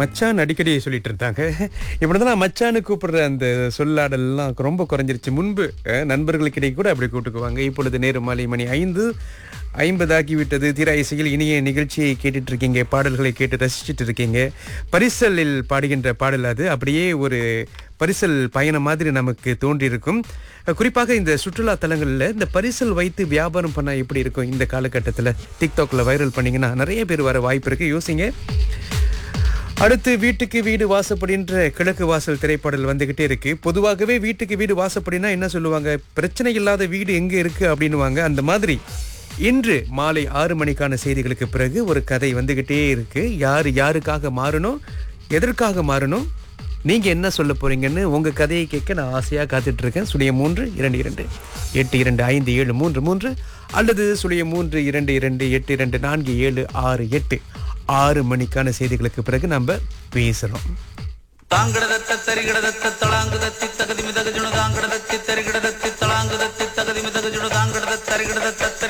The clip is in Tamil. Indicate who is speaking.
Speaker 1: மச்சான் அடிக்கடி சொல்லிட்டு இருந்தாங்க இப்படிதான் நான் மச்சான்னு கூப்பிடுற அந்த சொல்லாடல்லாம் ரொம்ப குறைஞ்சிருச்சு முன்பு அஹ், நண்பர்களுக்கிடையே கூட அப்படி கூப்பிட்டுக்குவாங்க இப்பொழுது நேரு மாலை மணி ஐந்து ஐம்பதாகி விட்டது தீரா இசையில் இனிய நிகழ்ச்சியை கேட்டுட்டு இருக்கீங்க பாடல்களை கேட்டு ரசிச்சுட்டு இருக்கீங்க பரிசலில் பாடுகின்ற பாடல் அது அப்படியே ஒரு பரிசல் பயணம் மாதிரி நமக்கு தோன்றியிருக்கும் குறிப்பாக இந்த சுற்றுலா தலங்களில் இந்த பரிசல் வைத்து வியாபாரம் பண்ணா எப்படி இருக்கும் இந்த காலகட்டத்தில் டிக்டாக்ல வைரல் பண்ணீங்கன்னா நிறைய பேர் வர வாய்ப்பு இருக்கு யோசிங்க அடுத்து வீட்டுக்கு வீடு வாசப்படின்ற கிழக்கு வாசல் திரைப்பாடல் வந்துகிட்டே இருக்கு பொதுவாகவே வீட்டுக்கு வீடு வாசப்படினா என்ன சொல்லுவாங்க பிரச்சனை இல்லாத வீடு எங்க இருக்கு அப்படின்னுவாங்க அந்த மாதிரி இன்று மாலை ஆறு மணிக்கான செய்திகளுக்கு பிறகு ஒரு கதை வந்துகிட்டே இருக்கு யார் யாருக்காக மாறணும் எதற்காக மாறணும் நீங்க என்ன சொல்ல போறீங்கன்னு உங்க கதையை கேட்க நான் ஆசையா காத்துட்டு இருக்கேன் சுழிய மூன்று இரண்டு இரண்டு எட்டு இரண்டு ஐந்து ஏழு மூன்று மூன்று அல்லது சுழிய மூன்று இரண்டு இரண்டு எட்டு இரண்டு நான்கு ஏழு ஆறு எட்டு ஆறு மணிக்கான செய்திகளுக்கு பிறகு நம்ம பேசுறோம்
Speaker 2: தாங்கடதத்த தரிகடதத்த தளாங்குதத்தி தகதி மிதகஜுணு தாங்கடதத்தி தரிகடதத்தி தளாங்குதத்தி தகதி மிதகஜுணு தாங்கடத தரிகடதத்த